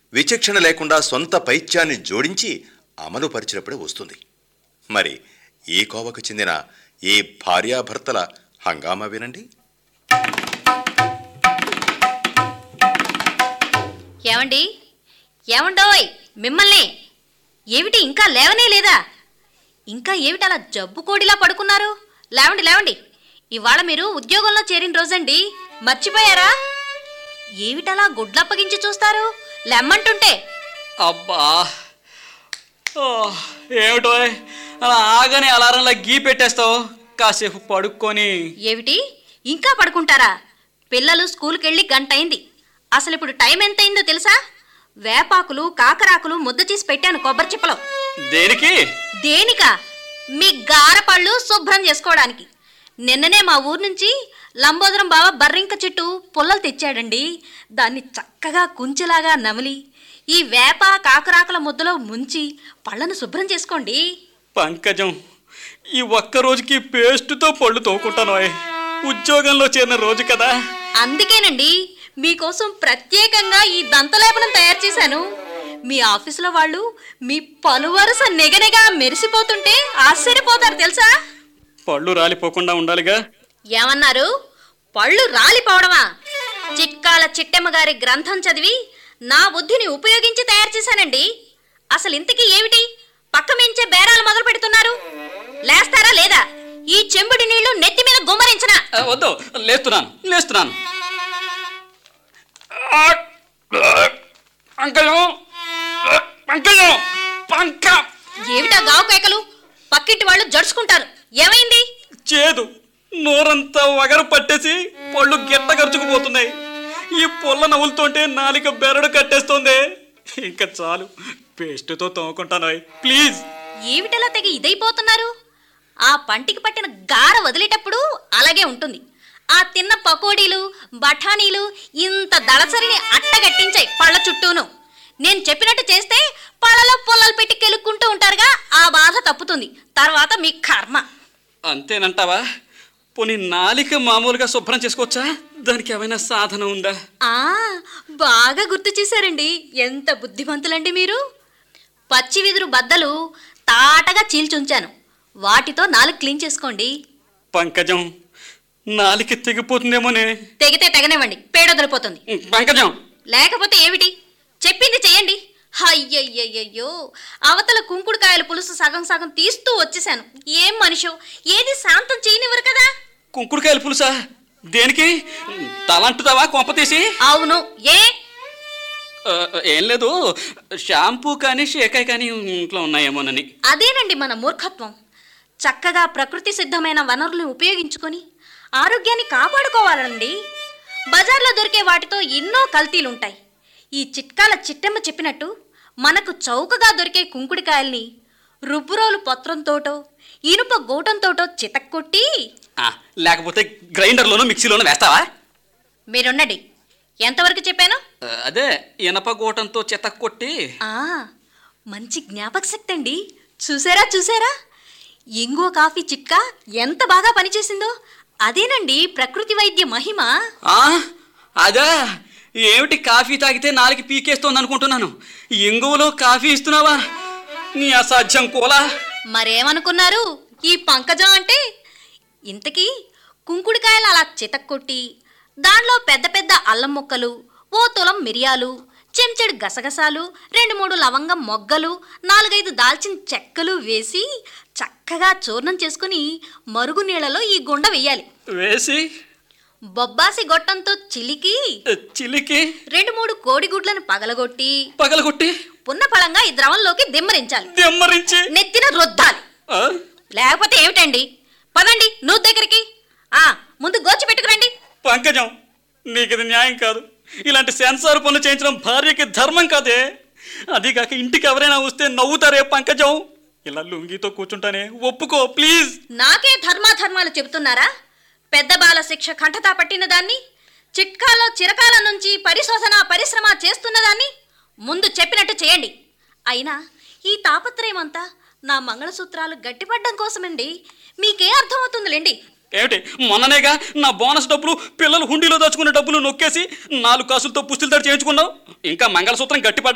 విచక్షణ లేకుండా సొంత పైత్యాన్ని జోడించి అమలు పరిచినప్పుడే వస్తుంది మరి ఈ కోవకు చెందిన ఈ భార్యాభర్తల హంగామా వినండి ఏమండి ఏమండోయ్ మిమ్మల్ని ఏమిటి ఇంకా లేవనే లేదా ఇంకా ఏమిటి అలా జబ్బు కోడిలా పడుకున్నారు లేవండి లేవండి ఇవాళ మీరు ఉద్యోగంలో చేరిన రోజండి మర్చిపోయారా ఏమిటలా గుడ్లప్పగించి చూస్తారు లెమ్మంటుంటే అబ్బా ఓ, ఏమిటో అలా ఆగని అలారంలా గీ పెట్టేస్తావు కాసేపు పడుక్కొని ఏమిటి ఇంకా పడుకుంటారా పిల్లలు స్కూల్కి వెళ్ళి గంట అయింది అసలు ఇప్పుడు టైం ఎంత అయిందో తెలుసా వేపాకులు కాకరాకులు ముద్ద చేసి పెట్టాను కొబ్బరి చిప్పలో దేనికి దేనికా మీ గారపళ్ళు శుభ్రం చేసుకోవడానికి నిన్ననే మా ఊరు నుంచి లంబోదరం బావ బర్రింక చెట్టు పుల్లలు తెచ్చాడండి దాన్ని చక్కగా కుంచెలాగా నమిలి ఈ వేప కాకరాకుల ముద్దలో ముంచి పళ్ళను శుభ్రం చేసుకోండి పంకజం ఈ ఒక్క రోజుకి పేస్టుతో పళ్ళు తోకుంటాను ఉద్యోగంలో చేరిన రోజు కదా అందుకేనండి మీకోసం ప్రత్యేకంగా ఈ దంతలేపనం తయారు చేశాను మీ ఆఫీసులో వాళ్ళు మీ పలువరుస నెగనెగా మెరిసిపోతుంటే ఆశ్చర్యపోతారు తెలుసా పళ్ళు రాలిపోకుండా ఉండాలిగా ఏమన్నారు పళ్ళు రాలిపోవడమా చిట్కాల చిట్టెమ్మ గారి గ్రంథం చదివి నా బుద్ధిని ఉపయోగించి తయారు చేశానండి అసలు ఇంతకీ ఏమిటి పక్క మించే బేరాలు మొదలు పెడుతున్నారు లేస్తారా లేదా ఈ చెంబుడి నీళ్లు నెత్తి మీద గుమ్మరించనా ఆ, వద్దు లేస్తున్నాను లేస్తున్నాను పంకజం పంకజం పంక ఏమిటా గావు కేకలు పక్కింటి వాళ్ళు జడుచుకుంటారు ఏమైంది చేదు నోరంతా వగరు పట్టేసి పళ్ళు గిట్ట గరుచుకుపోతున్నాయి ఈ పొల్ల నవ్వులుతుంటే నాలిక బెరడు కట్టేస్తుంది ఇంకా చాలు పేస్టుతో తోముకుంటాను ప్లీజ్ ఏమిటలా తెగ ఇదైపోతున్నారు ఆ పంటికి పట్టిన గార వదిలేటప్పుడు అలాగే ఉంటుంది ఆ తిన్న పకోడీలు బఠానీలు ఇంత దళసరిని అట్టగట్టించాయి పళ్ళ చుట్టూను నేను చెప్పినట్టు చేస్తే పళ్ళలో పొల్లలు పెట్టి కెలుక్కుంటూ ఉంటారుగా ఆ బాధ తప్పుతుంది తర్వాత మీ కర్మ అంతేనంటావా పోనీ నాలిక మామూలుగా శుభ్రం చేసుకోవచ్చా దానికి ఏమైనా సాధన ఉందా ఆ బాగా గుర్తు చేశారండి ఎంత బుద్ధిమంతులండి మీరు పచ్చి వెదురు బద్దలు తాటగా చీల్చుంచాను వాటితో నాలుగు క్లీన్ చేసుకోండి పంకజం నాలిక తెగిపోతుందేమోనే తెగితే తెగనివ్వండి పేడొదలిపోతుంది పంకజం లేకపోతే ఏమిటి చెప్పింది చెయ్యండి అయ్యయ్యయ్యో అవతల కుంకుడుకాయల పులుసు సగం సగం తీస్తూ వచ్చేసాను ఏం మనిషో ఏది శాంతం చేయనివ్వరు కదా కుంకుడుకాయల పులుసా దేనికి తలంటుతావా కొంప తీసి అవును ఏ ఆ, ఏం లేదు షాంపూ కానీ షేకాయ్ కానీ ఇంట్లో ఉన్నాయేమోనని అదేనండి మన మూర్ఖత్వం చక్కగా ప్రకృతి సిద్ధమైన వనరులను ఉపయోగించుకొని ఆరోగ్యాన్ని కాపాడుకోవాలండి బజార్లో దొరికే వాటితో ఎన్నో కల్తీలుంటాయి ఈ చిట్కాల చిట్టెమ్మ చెప్పినట్టు మనకు చౌకగా దొరికే కుంకుడికాయల్ని రుబ్బురోలు పత్రంతోటో ఇనుప గోటంతోటో చితక్కొట్టి ఆ, లేకపోతే గ్రైండర్లోనూ మిక్సీలోనూ వేస్తావా మీరుండండి ఎంతవరకు చెప్పాను ఆ, అదే ఇనప గోటంతో చెత్త కొట్టి ఆ మంచి జ్ఞాపక శక్తి అండి చూసారా చూసారా ఇంగో కాఫీ చిట్కా ఎంత బాగా పనిచేసిందో అదేనండి ప్రకృతి వైద్య మహిమ ఆ, అదా ఏమిటి కాఫీ తాగితే నాలుగు పీకేస్తోంది అనుకుంటున్నాను ఇంగువలో కాఫీ ఇస్తున్నావా నీ అసాధ్యం కోలా మరేమనుకున్నారు ఈ పంకజం అంటే ఇంతకీ కుంకుడికాయలు అలా చితక్కొట్టి దానిలో పెద్ద పెద్ద అల్లం ముక్కలు ఓ తులం మిరియాలు చెంచెడు గసగసాలు రెండు మూడు లవంగం మొగ్గలు నాలుగైదు దాల్చిన చెక్కలు వేసి చక్కగా చూర్ణం చేసుకుని మరుగు నీళ్ళలో ఈ గుండ వెయ్యాలి వేసి బొబ్బాసి గొట్టంతో చిలికి ఆ, చిలికి రెండు మూడు కోడిగుడ్లను పగలగొట్టి పగలగొట్టి పున్నపళంగా ఈ ద్రవంలోకి దిమ్మరించాలి దెమ్మరించి నెత్తిన రుద్దాలి ఆ, లేకపోతే ఏమిటండి పదండి నువ్వు దగ్గరికి ఆ ముందు గోచి పెట్టుకురండి పంకజం నీకు ఇది న్యాయం కాదు ఇలాంటి సెన్సార్ పనులు చేయించడం భార్యకి ధర్మం కాదే అదిగాక ఇంటికి ఎవరైనా వస్తే నవ్వుతారే పంకజం ఇలా లుంగితో కూర్చుంటానే ఒప్పుకో ప్లీజ్ నాకే ధర్మాధర్మాలు చెబుతున్నారా పెద్ద బాల శిక్ష కంఠతా పట్టిన దాన్ని చిట్కాలో చిరకాల నుంచి పరిశోధన పరిశ్రమ చేస్తున్న దాన్ని ముందు చెప్పినట్టు చేయండి అయినా ఈ తాపత్రయం అంతా నా మంగళసూత్రాలు గట్టిపడ్డం కోసమండి మీకే అర్థమవుతుందిలేండి ఏమిటి మొన్ననేగా నా బోనస్ డబ్బులు పిల్లలు హుండీలో దాచుకునే డబ్బులు నొక్కేసి నాలుగు కాసులతో పుస్తులు తడి చేయించుకున్నావు ఇంకా మంగళసూత్రం గట్టిపడ్డ